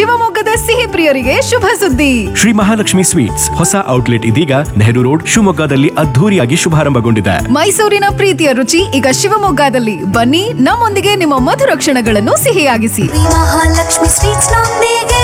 ಶಿವಮೊಗ್ಗದ ಸಿಹಿ ಪ್ರಿಯರಿಗೆ ಶುಭ ಸುದ್ದಿ ಶ್ರೀ ಮಹಾಲಕ್ಷ್ಮಿ ಸ್ವೀಟ್ಸ್ ಹೊಸ ಔಟ್ಲೆಟ್ ಇದೀಗ ನೆಹರು ರೋಡ್ ಶಿವಮೊಗ್ಗದಲ್ಲಿ ಅದ್ಧೂರಿಯಾಗಿ ಶುಭಾರಂಭಗೊಂಡಿದೆ ಮೈಸೂರಿನ ಪ್ರೀತಿಯ ರುಚಿ ಈಗ ಶಿವಮೊಗ್ಗದಲ್ಲಿ ಬನ್ನಿ ನಮ್ಮೊಂದಿಗೆ ನಿಮ್ಮ ಮಧುರ ಕ್ಷಣಗಳನ್ನು ಸಿಹಿಯಾಗಿಸಿ ಮಹಾಲಕ್ಷ್ಮಿ ಸ್ವೀಟ್ಸ್ ನೊಂದಿಗೆ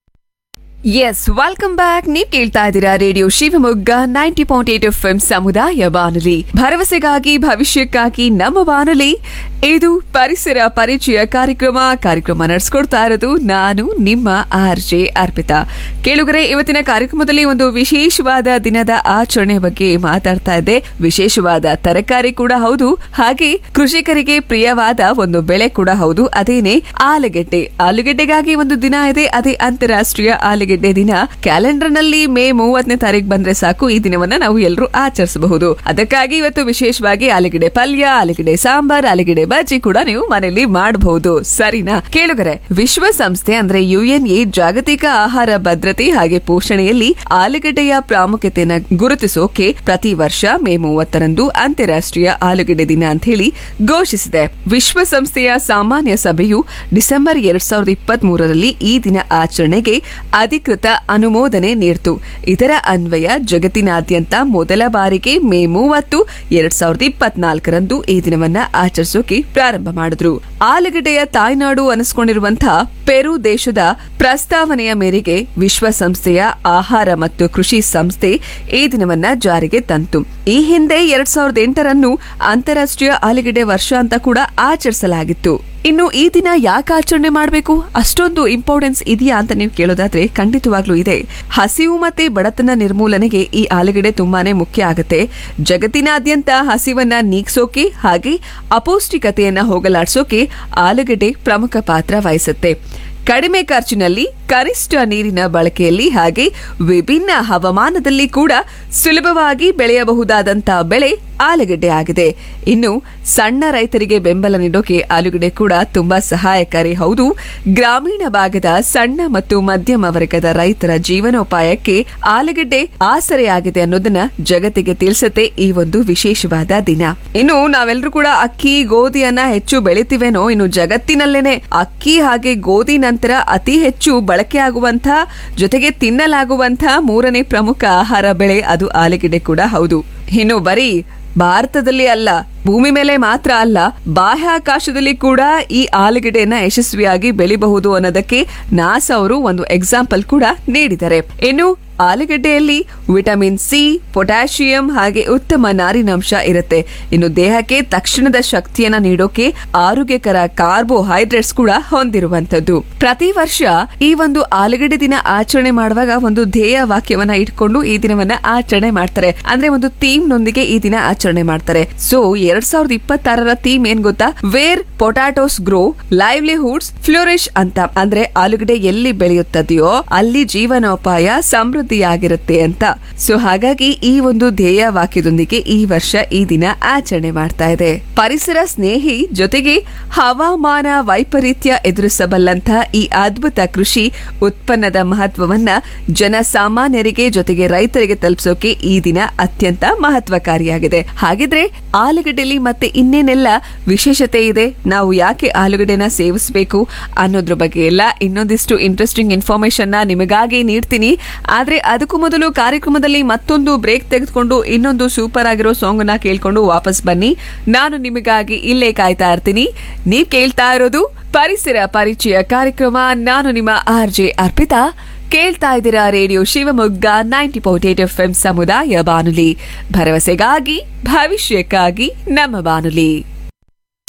ಎಸ್ ವೆಲ್ಕಮ್ ಬ್ಯಾಕ್ ನೀವ್ ಕೇಳ್ತಾ ಇದ್ದೀರಾ radio Shivamogga ninety point eight F M ಸಮುದಾಯ ಬಾನುಲಿ ಭರವಸೆಗಾಗಿ ಭವಿಷ್ಯಕ್ಕಾಗಿ ನಮ್ಮ ಬಾನುಲಿ ಇದು ಪರಿಸರ ಪರಿಚಯ ಕಾರ್ಯಕ್ರಮ ಕಾರ್ಯಕ್ರಮ ನಡೆಸ್ಕೊಡ್ತಾ ಇರೋದು ನಾನು ನಿಮ್ಮ ಆರ್ ಜೆ ಅರ್ಪಿತಾ ಕೇಳುಗರೆ ಇವತ್ತಿನ ಕಾರ್ಯಕ್ರಮದಲ್ಲಿ ಒಂದು ವಿಶೇಷವಾದ ದಿನದ ಆಚರಣೆ ಬಗ್ಗೆ ಮಾತಾಡ್ತಾ ಇದ್ದೆ ವಿಶೇಷವಾದ ತರಕಾರಿ ಕೂಡ ಹೌದು ಹಾಗೆ ಕೃಷಿಕರಿಗೆ ಪ್ರಿಯವಾದ ಒಂದು ಬೆಳೆ ಕೂಡ ಹೌದು ಅದೇನೆ ಆಲೂಗೆಡ್ಡೆ ಆಲೂಗೆಡ್ಡೆಗಾಗಿ ಒಂದು ದಿನ ಇದೆ ಅದೇ ಅಂತಾರಾಷ್ಟ್ರೀಯ ಆಲೂಗೆಡ್ಡೆ ದಿನ ಕ್ಯಾಲೆಂಡರ್ ನಲ್ಲಿ ಮೇ ಮೂವತ್ತನೇ ತಾರೀಕು ಬಂದ್ರೆ ಸಾಕು ಈ ದಿನವನ್ನ ನಾವು ಎಲ್ಲರೂ ಆಚರಿಸಬಹುದು ಅದಕ್ಕಾಗಿ ಇವತ್ತು ವಿಶೇಷವಾಗಿ ಆಲೂಗೆಡ್ಡೆ ಪಲ್ಯ ಆಲೂಗೆಡ್ಡೆ ಸಾಂಬಾರ್ ಆಲೂಗೆಡ್ಡೆ ಬಜ್ಜಿ ಕೂಡ ನೀವು ಮನೆಯಲ್ಲಿ ಮಾಡಬಹುದು ಸರಿನಾ ಕೇಳುಗರೆ ವಿಶ್ವಸಂಸ್ಥೆ ಅಂದ್ರೆ ಯುಎನ್ಎ ಜಾಗತಿಕ ಆಹಾರ ಭದ್ರತೆ ಹಾಗೆ ಪೋಷಣೆಯಲ್ಲಿ ಆಲೂಗಡ್ಡೆಯ ಪ್ರಾಮುಖ್ಯತೆಯನ್ನು ಗುರುತಿಸೋಕೆ ಪ್ರತಿ ವರ್ಷ ಮೇ ಮೂವತ್ತರಂದು ಅಂತಾರಾಷ್ಟ್ರೀಯ ಆಲೂಗಡ್ಡೆ ದಿನ ಅಂತ ಹೇಳಿ ಘೋಷಿಸಿದೆ ವಿಶ್ವಸಂಸ್ಥೆಯ ಸಾಮಾನ್ಯ ಸಭೆಯು ಡಿಸೆಂಬರ್ ಎರಡ್ ಸಾವಿರದ ಇಪ್ಪತ್ತ್ ಮೂರರಲ್ಲಿ ಈ ದಿನ ಆಚರಣೆಗೆ ಅಧಿಕೃತ ಅನುಮೋದನೆ ನೀಡಿತು ಇದರ ಅನ್ವಯ ಜಗತ್ತಿನಾದ್ಯಂತ ಮೊದಲ ಬಾರಿಗೆ ಮೇ ಮೂವತ್ತು ಎರಡ್ ಸಾವಿರದ ಇಪ್ಪತ್ನಾಲ್ಕರಂದು ಈ ದಿನವನ್ನ ಆಚರಿಸೋಕೆ ಪ್ರಾರಂಭ ಮಾಡಿದ್ರು ಆಲೂಗಡ್ಡೆಯ ತಾಯ್ನಾಡು ಅನಿಸ್ಕೊಂಡಿರುವಂತಹ ಪೆರು ದೇಶದ ಪ್ರಸ್ತಾವನೆಯ ಮೇರೆಗೆ ವಿಶ್ವಸಂಸ್ಥೆಯ ಆಹಾರ ಮತ್ತು ಕೃಷಿ ಸಂಸ್ಥೆ ಈ ದಿನವನ್ನ ಜಾರಿಗೆ ತಂತು ಈ ಹಿಂದೆ ಎರಡ್ ಸಾವಿರದ ಎಂಟರನ್ನು ಅಂತಾರಾಷ್ಟ್ರೀಯ ಆಲೂಗಡ್ಡೆ ವರ್ಷ ಅಂತ ಕೂಡ ಆಚರಿಸಲಾಗಿತ್ತು ಇನ್ನು ಈ ದಿನ ಯಾಕೆ ಆಚರಣೆ ಮಾಡಬೇಕು ಅಷ್ಟೊಂದು ಇಂಪಾರ್ಟೆನ್ಸ್ ಇದೆಯಾ ಅಂತ ನೀವು ಕೇಳೋದಾದ್ರೆ ಖಂಡಿತವಾಗ್ಲೂ ಇದೆ ಹಸಿವು ಮತ್ತೆ ಬಡತನ ನಿರ್ಮೂಲನೆಗೆ ಈ ಆಲೂಗಡ್ಡೆ ತುಂಬಾನೇ ಮುಖ್ಯ ಆಗುತ್ತೆ ಜಗತ್ತಿನಾದ್ಯಂತ ಹಸಿವನ್ನ ನೀಗ್ಸೋಕೆ ಹಾಗೆ ಅಪೌಷ್ಟಿಕತೆಯನ್ನ ಹೋಗಲಾಡಿಸೋಕೆ ಆಲೂಗಡ್ಡೆ ಪ್ರಮುಖ ಪಾತ್ರ ವಹಿಸುತ್ತೆ ಕಡಿಮೆ ಖರ್ಚಿನಲ್ಲಿ ಕನಿಷ್ಠ ನೀರಿನ ಬಳಕೆಯಲ್ಲಿ ಹಾಗೆ ವಿಭಿನ್ನ ಹವಾಮಾನದಲ್ಲಿ ಕೂಡ ಸುಲಭವಾಗಿ ಬೆಳೆಯಬಹುದಾದಂತಹ ಬೆಳೆ ಆಲೂಗಡ್ಡೆ ಆಗಿದೆ ಇನ್ನು ಸಣ್ಣ ರೈತರಿಗೆ ಬೆಂಬಲ ನೀಡೋಕೆ ಆಲೂಗಡ್ಡೆ ಕೂಡ ತುಂಬಾ ಸಹಾಯಕಾರಿ ಹೌದು ಗ್ರಾಮೀಣ ಭಾಗದ ಸಣ್ಣ ಮತ್ತು ಮಧ್ಯಮ ವರ್ಗದ ರೈತರ ಜೀವನೋಪಾಯಕ್ಕೆ ಆಲೂಗಡ್ಡೆ ಆಸರೆಯಾಗಿದೆ ಅನ್ನೋದನ್ನ ಜಗತ್ತಿಗೆ ತಿಳಿಸುತ್ತೆ ಈ ಒಂದು ವಿಶೇಷವಾದ ದಿನ ಇನ್ನು ನಾವೆಲ್ಲರೂ ಕೂಡ ಅಕ್ಕಿ ಗೋಧಿಯನ್ನ ಹೆಚ್ಚು ಬೆಳಿತೀವೇನೋ ಇನ್ನು ಜಗತ್ತಿನಲ್ಲೇನೆ ಅಕ್ಕಿ ಹಾಗೆ ಗೋಧಿ ನಂತರ ಅತಿ ಹೆಚ್ಚು ಬಳಕೆ ಆಗುವಂತಹ ಜೊತೆಗೆ ತಿನ್ನಲಾಗುವಂತಹ ಮೂರನೇ ಪ್ರಮುಖ ಆಹಾರ ಬೆಳೆ ಅದು ಆಲೂಗೆಡ್ಡೆ ಕೂಡ ಹೌದು ಇನ್ನು ಬರೀ ಭಾರತದಲ್ಲಿ ಅಲ್ಲ ಭೂಮಿ ಮೇಲೆ ಮಾತ್ರ ಅಲ್ಲ ಬಾಹ್ಯಾಕಾಶದಲ್ಲಿ ಕೂಡ ಈ ಆಲೂಗೆಡ್ಡೆಯನ್ನ ಯಶಸ್ವಿಯಾಗಿ ಬೆಳಿಬಹುದು ಅನ್ನೋದಕ್ಕೆ ನಾಸಾ ಅವರು ಒಂದು ಎಕ್ಸಾಂಪಲ್ ಕೂಡ ನೀಡಿದ್ದಾರೆ ಇನ್ನು ಆಲೂಗೆಡ್ಡೆಯಲ್ಲಿ ವಿಟಮಿನ್ ಸಿ ಪೊಟ್ಯಾಷಿಯಂ ಹಾಗೆ ಉತ್ತಮ ನಾರಿನಾಂಶ ಇರುತ್ತೆ ಇನ್ನು ದೇಹಕ್ಕೆ ತಕ್ಷಣದ ಶಕ್ತಿಯನ್ನ ನೀಡೋಕೆ ಆರೋಗ್ಯಕರ ಕಾರ್ಬೋಹೈಡ್ರೇಟ್ಸ್ ಕೂಡ ಹೊಂದಿರುವಂತದ್ದು ಪ್ರತಿ ವರ್ಷ ಈ ಒಂದು ಆಲೂಗಡ್ಡೆ ದಿನ ಆಚರಣೆ ಮಾಡುವಾಗ ಒಂದು ಧ್ಯೇಯ ವಾಕ್ಯವನ್ನ ಇಟ್ಕೊಂಡು ಈ ದಿನವನ್ನ ಆಚರಣೆ ಮಾಡ್ತಾರೆ ಅಂದ್ರೆ ಒಂದು ಥೀಮ್ ನೊಂದಿಗೆ ಈ ದಿನ ಆಚರಣೆ ಮಾಡ್ತಾರೆ ಸೊ ಎರಡ್ ಸಾವಿರದ ಇಪ್ಪತ್ತಾರರ ಥೀಮ್ ಏನ್ ಗೊತ್ತಾ where potatoes grow livelihoods flourish ಅಂತ ಅಂದ್ರೆ ಆಲೂಗಡ್ಡೆ ಎಲ್ಲಿ ಬೆಳೆಯುತ್ತದೆಯೋ ಅಲ್ಲಿ ಜೀವನೋಪಾಯ ಸಮೃದ್ಧಿಯಾಗಿರುತ್ತೆ ಅಂತ ಸೊ ಹಾಗಾಗಿ ಈ ಒಂದು ಧ್ಯೇಯ ವಾಕ್ಯದೊಂದಿಗೆ ಈ ವರ್ಷ ಈ ದಿನ ಆಚರಣೆ ಮಾಡ್ತಾ ಇದೆ ಪರಿಸರ ಸ್ನೇಹಿ ಜೊತೆಗೆ ಹವಾಮಾನ ವೈಪರೀತ್ಯ ಎದುರಿಸಬಲ್ಲಂತ ಈ ಅದ್ಭುತ ಕೃಷಿ ಉತ್ಪನ್ನದ ಮಹತ್ವವನ್ನ ಜನಸಾಮಾನ್ಯರಿಗೆ ಜೊತೆಗೆ ರೈತರಿಗೆ ತಲುಪಿಸೋಕೆ ಈ ದಿನ ಅತ್ಯಂತ ಮಹತ್ವಕಾರಿಯಾಗಿದೆ ಹಾಗಿದ್ರೆ ಆಲೂಗಡ್ಡೆಲಿ ಮತ್ತೆ ಇನ್ನೇನೆಲ್ಲ ವಿಶೇಷತೆ ಇದೆ ನಾವು ಯಾಕೆ ಆಲೂಗಡ್ಡೆನ ಸೇವಿಸಬೇಕು ಅನ್ನೋದ್ರ ಬಗ್ಗೆ ಎಲ್ಲ ಇನ್ನೊಂದಿಷ್ಟು ಇಂಟ್ರೆಸ್ಟಿಂಗ್ ಇನ್ಫಾರ್ಮೇಶನ್ ನಿಮಗಾಗಿ ನೀಡ್ತೀನಿ ಆದ್ರೆ ಅದಕ್ಕೂ ಮೊದಲು ಕಾರ್ಯಕ್ರಮದಲ್ಲಿ ಮತ್ತೊಂದು ಬ್ರೇಕ್ ತೆಗೆದುಕೊಂಡು ಇನ್ನೊಂದು ಸೂಪರ್ ಆಗಿರೋ ಸಾಂಗ್ ನ ಕೇಳ್ಕೊಂಡು ವಾಪಸ್ ಬನ್ನಿ ನಾನು ನಿಮಗಾಗಿ ಇಲ್ಲೇ ಕಾಯ್ತಾ ಇರ್ತೀನಿ ನೀವ್ ಕೇಳ್ತಾ ಇರೋದು ಪರಿಸರ ಪರಿಚಯ ಕಾರ್ಯಕ್ರಮ ನಾನು ನಿಮ್ಮ ಆರ್ ಜೆ ಅರ್ಪಿತಾ ಕೇಳ್ತಾ ಇದ್ದೀರಾ radio Shivamogga ninety point eight F M ಸಮುದಾಯ ಬಾನುಲಿ ಭರವಸೆಗಾಗಿ ಭವಿಷ್ಯಕ್ಕಾಗಿ ನಮ್ಮ ಬಾನುಲಿ